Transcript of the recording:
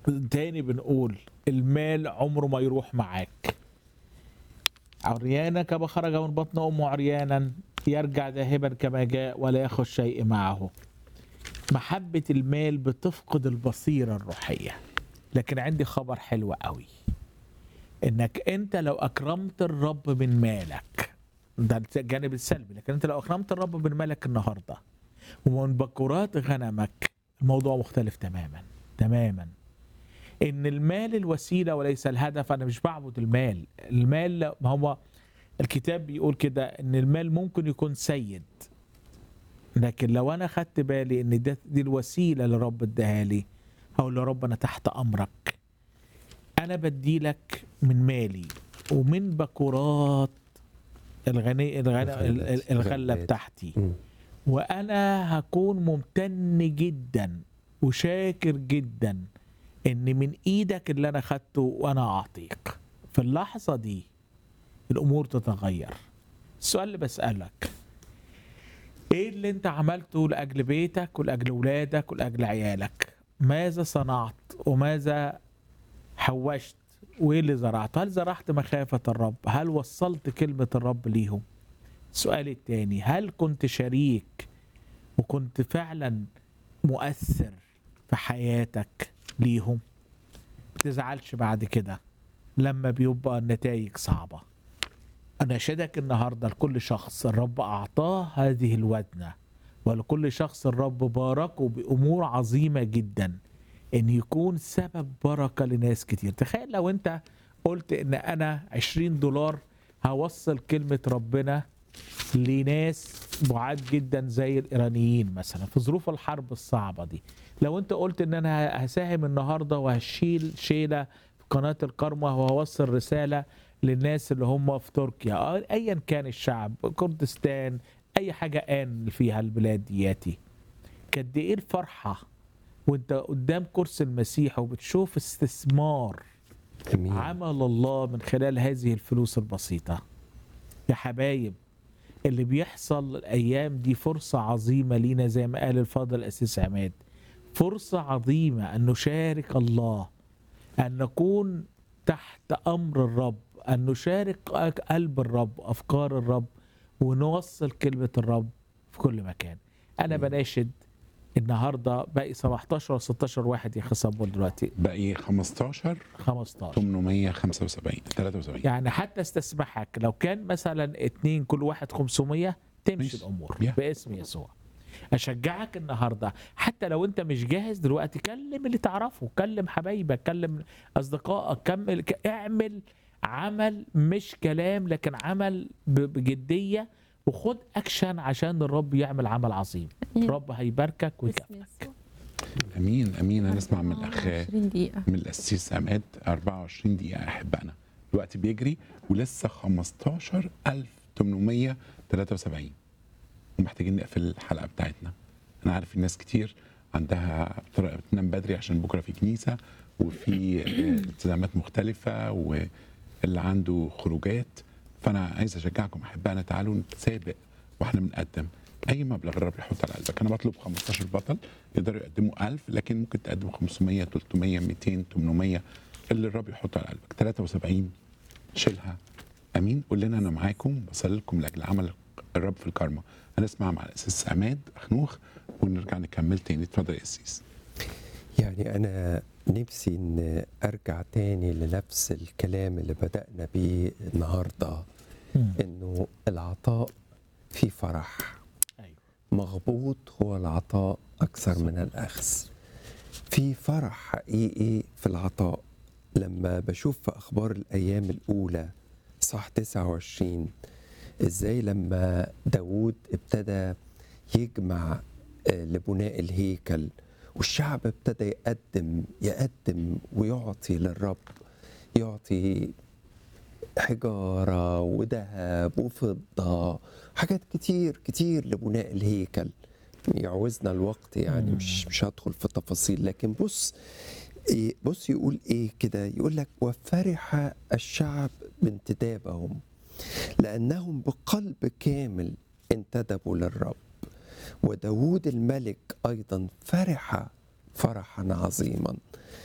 تاني بنقول المال عمره ما يروح معاك عريانا كما خرج من بطن امه عريانا يرجع ذاهبا كما جاء ولا ياخذ شيء معه محبة المال بتفقد البصيرة الروحية لكن عندي خبر حلو قوي انك انت لو اكرمت الرب من مالك ده الجانب السلبي لكن انت لو اكرمت الرب من مالك النهارده ومن بكورات غنمك الموضوع مختلف تماما تماما ان المال الوسيله وليس الهدف انا مش بعبد المال المال ما هو الكتاب بيقول كده ان المال ممكن يكون سيد لكن لو انا خدت بالي ان ده دي الوسيله اللي رب اداها لي هقول له يا رب انا تحت امرك انا بدي لك من مالي ومن بكورات الغني الغنى الغلات. الغله الغلات. بتاعتي مم. وانا هكون ممتن جدا وشاكر جدا ان من ايدك اللي انا خدته وانا اعطيك في اللحظه دي الامور تتغير السؤال اللي بسالك ايه اللي انت عملته لاجل بيتك ولاجل ولادك ولاجل عيالك ماذا صنعت وماذا حوشت وايه اللي زرعت هل زرعت مخافه الرب هل وصلت كلمه الرب ليهم السؤال التاني هل كنت شريك وكنت فعلا مؤثر في حياتك ليهم بتزعلش بعد كده لما بيبقى النتائج صعبة أناشدك النهاردة لكل شخص الرب أعطاه هذه الودنة ولكل شخص الرب باركه بأمور عظيمة جدا إن يكون سبب بركة لناس كتير تخيل لو أنت قلت إن أنا 20 دولار هوصل كلمة ربنا لناس بعاد جدا زي الايرانيين مثلا في ظروف الحرب الصعبه دي لو انت قلت ان انا هساهم النهارده وهشيل شيله في قناه الكرمه وهوصل رساله للناس اللي هم في تركيا آه، ايا كان الشعب كردستان اي حاجه ان فيها البلاد دياتي قد ايه الفرحه وانت قدام كرسي المسيح وبتشوف استثمار امين عمل الله من خلال هذه الفلوس البسيطة يا حبايب اللي بيحصل الأيام دي فرصة عظيمة لينا زي ما قال الفاضل الأسيس عماد فرصة عظيمة أن نشارك الله أن نكون تحت أمر الرب أن نشارك قلب الرب أفكار الرب ونوصل كلمة الرب في كل مكان أنا مم. بناشد النهارده باقي 17 و 16 واحد يا خصبول دلوقتي باقي 15 15 875 73 يعني حتى استسمحك لو كان مثلا اتنين كل واحد 500 تمشي ماشي. الامور Yeah. باسم يسوع اشجعك النهارده حتى لو انت مش جاهز دلوقتي كلم اللي تعرفه كلم حبايبك كلم اصدقائك كمل ك- اعمل عمل مش كلام لكن عمل ب- بجديه وخد اكشن عشان الرب يعمل عمل عظيم الرب هيباركك باسم ويكافئك يسوع. امين امين هنسمع من الاخ 20 دقيقة من القسيس عماد 24 دقيقه احبائنا الوقت بيجري ولسه 15873 ومحتاجين نقفل الحلقه بتاعتنا انا عارف الناس كتير عندها طريقه بتنام بدري عشان بكره في كنيسه وفي آه، التزامات مختلفه واللي عنده خروجات فانا عايز اشجعكم احبائنا تعالوا نتسابق واحنا بنقدم اي مبلغ الرب يحط على قلبك انا بطلب 15 بطل يقدروا يقدموا 1000 لكن ممكن تقدموا 500 300 200 800 اللي الرب يحطه على قلبك 73 شيلها امين قول لنا انا معاكم بصلي لكم لاجل عمل الرب في الكارما هنسمع مع الاسيس عماد اخنوخ ونرجع نكمل تاني اتفضل يا اسيس يعني أنا نفسي إن أرجع تاني لنفس الكلام اللي بدأنا بيه النهاردة مم. إنه العطاء فيه فرح ايوه مغبوط هو العطاء أكثر من الأخذ في فرح حقيقي في العطاء لما بشوف في أخبار الأيام الأولى صح 29 إزاي لما داود ابتدى يجمع آه، لبناء الهيكل والشعب ابتدى يقدم يقدم ويعطي للرب يعطي حجارة وذهب وفضة حاجات كتير كتير لبناء الهيكل يعوزنا الوقت يعني مش مش هدخل في تفاصيل لكن بص إيه- بص يقول ايه كده يقول لك وفرح الشعب بانتدابهم لانهم بقلب كامل انتدبوا للرب وداود الملك ايضا فرح فرحا عظيما